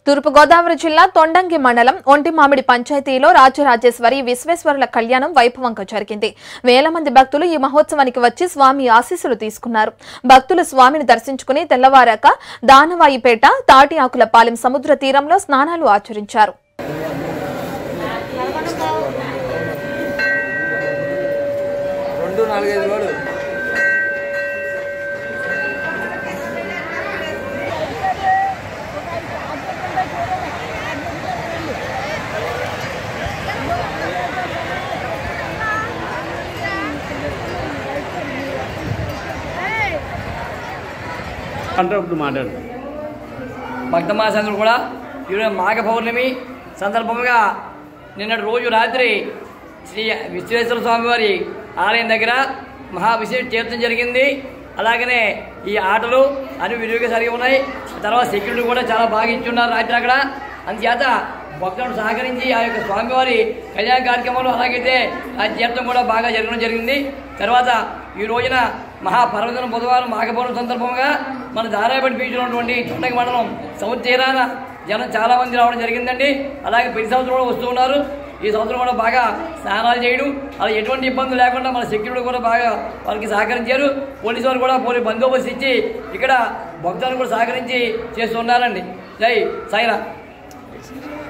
తూర్పుగోదావరి జిల్లా తొండంగి మండలం ఒంటిమామిడి పంచాయతీలో రాజరాజేశ్వరి విశ్వేశ్వరుల కళ్యాణం వైభవంగా జరిగింది వేల మంది భక్తులు ఈ మహోత్సవానికి వచ్చి స్వామి ఆశీస్సులు తీసుకున్నారు భక్తులు స్వామిని దర్శించుకుని తెల్లవారాక దానవాయిపేట తాటి ఆకుల పాలెం సముద్ర తీరంలో స్నానాలు ఆచరించారు రెండు నాలుగైదు రోడ్డు అంటే ఇప్పుడు మాట్లాడు భక్తమాసంలో కూడా ఈరోజు మాఘ పౌర్ణమి సందర్భంగా నిన్నటి రోజు రాత్రి శ్రీ విశ్వేశ్వర స్వామి వారి ఆలయం దగ్గర మహావిశేష తీర్థం జరిగింది అలాగనే ఈ ఆటలు అన్ని విరివిగా జరిగి ఉన్నాయి తర్వాత సెక్యూరిటీ కూడా చాలా బాగా ఇచ్చున్నారు రాత్రి అక్కడ అందుచేత భక్తులను సహకరించి ఆ యొక్క స్వామివారి కళ్యాణ కార్యక్రమంలో అలాగైతే ఆ తీర్థం కూడా బాగా జరగడం జరిగింది తర్వాత ఈ రోజున మహాపర్వదినం బుధవారం మాఘపౌర్ణం సందర్భంగా మన దారాపేట బీచ్లో ఉన్నటువంటి తొండకి మండలం సముద్ర తీరాన జనం చాలా మంది రావడం జరిగిందండి అలాగే ప్రతి సంవత్సరం కూడా వస్తూ ఉన్నారు ఈ సంవత్సరం కూడా బాగా స్నానాలు చేయడం అలా ఎటువంటి ఇబ్బందులు లేకుండా మన సెక్యూరిటీ కూడా బాగా వాళ్ళకి సహకరించారు పోలీసు వారు కూడా పోలీసు బందోబస్తు ఇచ్చి ఇక్కడ భక్తులను కూడా సహకరించి చేస్తున్నారండి జై సాయిరా